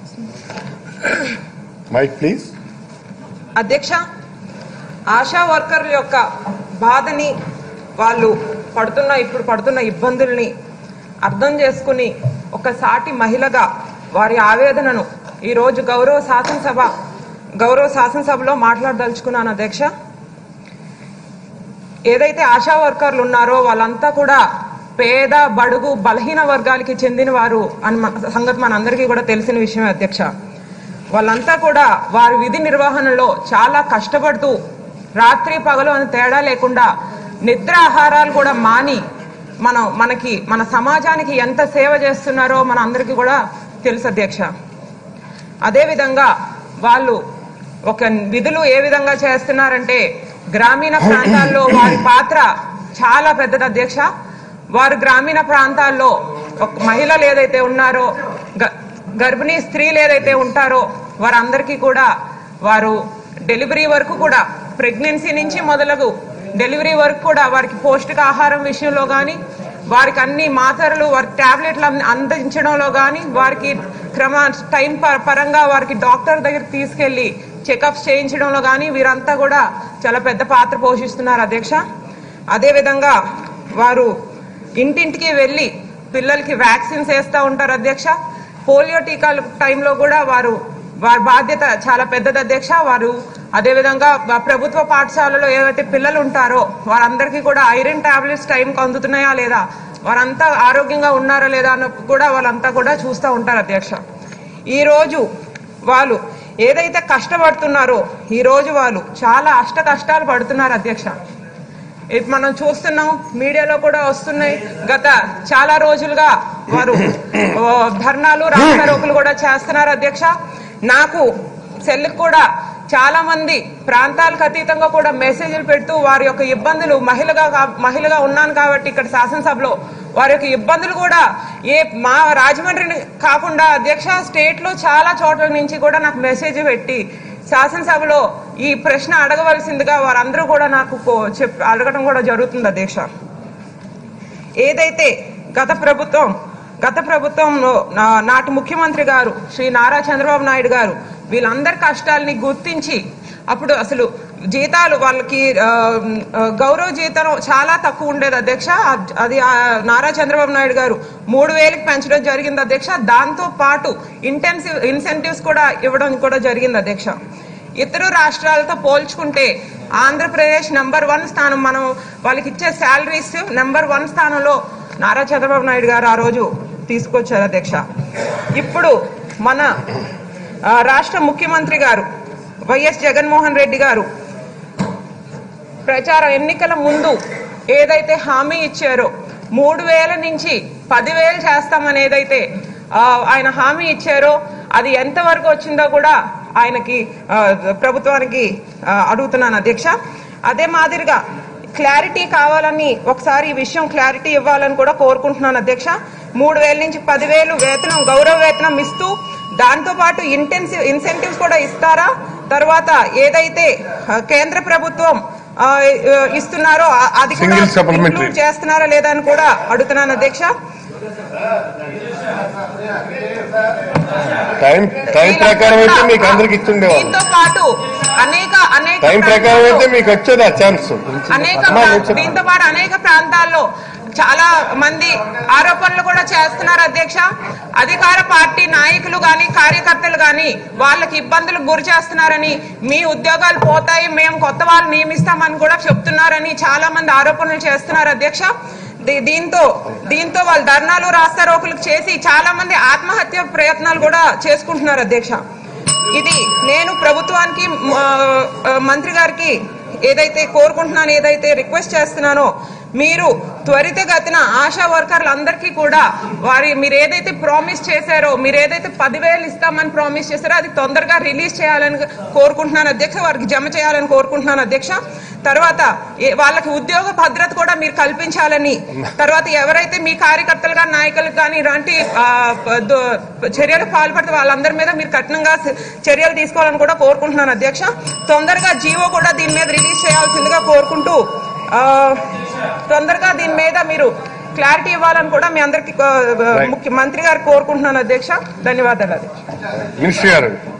Mic please అధ్యక్ష ఆశా వర్కర్ల యొక్క బాధని వాళ్ళు పడుతున్న ఇప్పుడు పడుతున్న ఇబ్బందుల్ని అర్థం చేసుకుని ఒక సాటి మహిళగా వారి ఆవేదనను ఈరోజు గౌరవ శాసనసభ గౌరవ శాసనసభలో మాట్లాడదలుచుకున్నాను అధ్యక్ష ఏదైతే ఆశా వర్కర్లు ఉన్నారో వాళ్ళంతా కూడా పేద బడుగు బలహీన వర్గాలకి చెందిన వారు అని మన- సంగతి మనందరికీ కూడా తెలిసిన విషయమే అధ్యక్ష వాళ్ళంతా కూడా వారి విధి నిర్వహణలో చాలా కష్టపడుతూ రాత్రి పగలు అని తేడా లేకుండా నిద్ర ఆహారాలు కూడా మాని మనం మనకి మన సమాజానికి ఎంత సేవ చేస్తున్నారో మన అందరికీ కూడా తెలుసు అధ్యక్ష అదేవిధంగా వాళ్ళు ఒక విధులు ఏ విధంగా చేస్తున్నారంటే గ్రామీణ ప్రాంతాల్లో వారి పాత్ర చాలా పెద్దది అధ్యక్ష వారు గ్రామీణ ప్రాంతాల్లో ఒక మహిళలు ఏదైతే ఉన్నారో గ- గర్భిణీ స్త్రీలు ఏదైతే ఉంటారో వారందరికీ కూడా వారు డెలివరీ వరకు కూడా ప్రెగ్నెన్సీ నుంచి మొదలగు డెలివరీ వరకు కూడా వారికి పౌష్టికాహారం విషయంలో కానీ వారికి అన్ని మాత్రలు వారి టాబ్లెట్లు అన్ని అందించడంలో కానీ వారికి క్రమ టైం ప- పరంగా వారికి డాక్టర్ దగ్గరికి తీసుకెళ్లి చెకప్స్ చేయించడంలో కానీ వీరంతా కూడా చాలా పెద్ద పాత్ర పోషిస్తున్నారు అధ్యక్ష అదేవిధంగా వారు ఇంటింటికి వెళ్ళి పిల్లలకి వ్యాక్సిన్స్ వేస్తూ ఉంటారు అధ్యక్ష పోలియో టీకాల టైంలో కూడా వారు వారి బాధ్యత చాలా పెద్దది అధ్యక్ష వారు అదేవిధంగా వా- ప్రభుత్వ పాఠశాలలో ఏవైతే పిల్లలు ఉంటారో వారందరికీ కూడా ఐరన్ టాబ్లెట్స్ టైంకి అందుతున్నాయా లేదా వారంతా ఆరోగ్యంగా ఉన్నారా లేదా అని కూడా వాళ్ళంతా కూడా చూస్తూ ఉంటారు అధ్యక్ష ఈ రోజు వాళ్ళు ఏదైతే కష్టపడుతున్నారో ఈ రోజు వాళ్ళు చాలా అష్ట కష్టాలు పడుతున్నారు అధ్యక్ష ఇది మనం చూస్తున్నాం మీడియాలో కూడా వస్తున్నాయి గత చాలా రోజులుగా వారు ఓ, ధర్నాలు రాస్తారోకులు కూడా చేస్తున్నారు అధ్యక్ష నాకు సెల్కి కూడా చాలా మంది ప్రాంతాలకు అతీతంగా కూడా మెసేజ్లు పెడుతూ వారి యొక్క ఇబ్బందులు మహిళగా కా- మహిళగా ఉన్నాను కాబట్టి ఇక్కడ శాసనసభలో వారి యొక్క ఇబ్బందులు కూడా ఏ మా రాజమండ్రిని కాకుండా అధ్యక్ష స్టేట్ లో చాలా చోట్ల నుంచి కూడా నాకు మెసేజ్ పెట్టి శాసనసభలో ఈ ప్రశ్న అడగవలసిందిగా వారందరూ కూడా నాకు కో- చెప్ అడగడం కూడా జరుగుతుంది అధ్యక్ష ఏదైతే గత ప్రభుత్వం గత ప్రభుత్వంలో నా- నాటి ముఖ్యమంత్రి గారు శ్రీ నారా చంద్రబాబు నాయుడు గారు వీళ్ళందరి కష్టాలని గుర్తించి అప్పుడు అసలు జీతాలు వాళ్ళకి ఆ, ఆ, గౌరవ జీతం చాలా తక్కువ ఉండేది అధ్యక్ష అద్- అది ఆ నారా చంద్రబాబు నాయుడు గారు మూడు వేలకు పెంచడం జరిగింది అధ్యక్ష దాంతో పాటు ఇంటెన్సివ్ ఇన్సెంటివ్స్ కూడా ఇవ్వడం కూడా జరిగింది అధ్యక్ష ఇతర రాష్ట్రాలతో పోల్చుకుంటే ఆంధ్రప్రదేశ్ నెంబర్ వన్ స్థానం మనం వాళ్ళకి ఇచ్చే శాలరీస్ నెంబర్ వన్ స్థానంలో నారా చంద్రబాబు నాయుడు గారు ఆ రోజు తీసుకొచ్చారు అధ్యక్ష ఇప్పుడు మన ఆ, రాష్ట్ర ముఖ్యమంత్రి గారు వైఎస్ జగన్మోహన్ రెడ్డి గారు ప్రచార ఎన్నికల ముందు ఏదైతే హామీ ఇచ్చారో మూడు వేల నుంచి పదివేలు చేస్తామని ఏదైతే ఆ, ఆయన హామీ ఇచ్చారో అది ఎంతవరకు వచ్చిందో కూడా ఆయనకి ఆ, ప్రభుత్వానికి ఆ, అడుగుతున్నాను అధ్యక్ష అదే మాదిరిగా క్లారిటీ కావాలని ఒకసారి ఈ విషయం క్లారిటీ ఇవ్వాలని కూడా కోరుకుంటున్నాను అధ్యక్ష మూడు వేల నుంచి పదివేలు వేతనం గౌరవ వేతనం ఇస్తూ దాంతో పాటు ఇంటెన్సివ్ ఇన్సెంటివ్స్ కూడా ఇస్తారా తర్వాత ఏదైతే ఆ, కేంద్ర ప్రభుత్వం ఆ, ఇస్తున్నారో ఆ- అది కూడా Single supplementary. include చేస్తున్నారా లేదా అని కూడా అడుగుతున్నాను అధ్యక్ష టైం టైం ప్రకారం అయితే మీకు అందరికి ఇచ్చిండేవాళ్ళు దీంతో పాటు అనేక అనేక టైం ప్రకారం అయితే మీకు వచ్చేది ఆ ఛాన్స్ అనేక అమ్మా, ప్రా- నేను చెప్తాను. దీంతో పాటు అనేక ప్రాంతాల్లో చాలా మంది ఆరోపణలు కూడా చేస్తున్నారు అధ్యక్ష అధికార పార్టీ నాయకులు గాని కార్యకర్తలు గాని వాళ్ళకి ఇబ్బందులకు గురి చేస్తున్నారని మీ ఉద్యోగాలు పోతాయి మేము కొత్త వాళ్ళు నియమిస్తామని కూడా చెప్తున్నారని చాలా మంది ఆరోపణలు చేస్తున్నారు అధ్యక్ష దీ- దీంతో దీంతో వాళ్ళు ధర్నాలు రాస్తారోకులకు చేసి చాలా మంది ఆత్మహత్య ప్రయత్నాలు కూడా చేసుకుంటున్నారు అధ్యక్ష ఇది నేను ప్రభుత్వానికి ఆ, ఆ, మంత్రి గారికి ఏదైతే కోరుకుంటున్నాను ఏదైతే రిక్వెస్ట్ చేస్తున్నానో మీరు త్వరితగతిన ఆశా వర్కర్లందరికీ కూడా వారి మీరు ఏదైతే ప్రామిస్ చేశారో మీరు ఏదైతే పదివేలు ఇస్తామని ప్రామిస్ చేశారో అది తొందరగా రిలీజ్ చేయాలని కోరుకుంటున్నాను అధ్యక్ష వారికి జమ చేయాలని కోరుకుంటున్నాను అధ్యక్ష తర్వాత ఏ- వాళ్ళకి ఉద్యోగ భద్రత కూడా మీరు కల్పించాలని తర్వాత ఎవరైతే మీ కార్యకర్తలు కానీ నాయకులు కానీ ఇలాంటి ఆ, ప- దో- చర్యలు పాల్పడితే వాళ్ళందరి మీద మీరు కఠినంగా స- చర్యలు తీసుకోవాలని కూడా కోరుకుంటున్నాను అధ్యక్ష తొందరగా జీవో కూడా దీని మీద రిలీజ్ చేయాల్సిందిగా కోరుకుంటూ ఆ, తొందరగా దీని మీద మీరు క్లారిటీ ఇవ్వాలని కూడా మీ అందరికి ముఖ్యమంత్రి గారు కోరుకుంటున్నాను అధ్యక్ష ధన్యవాదాలు అధ్యక్ష మినిస్టర్ గారు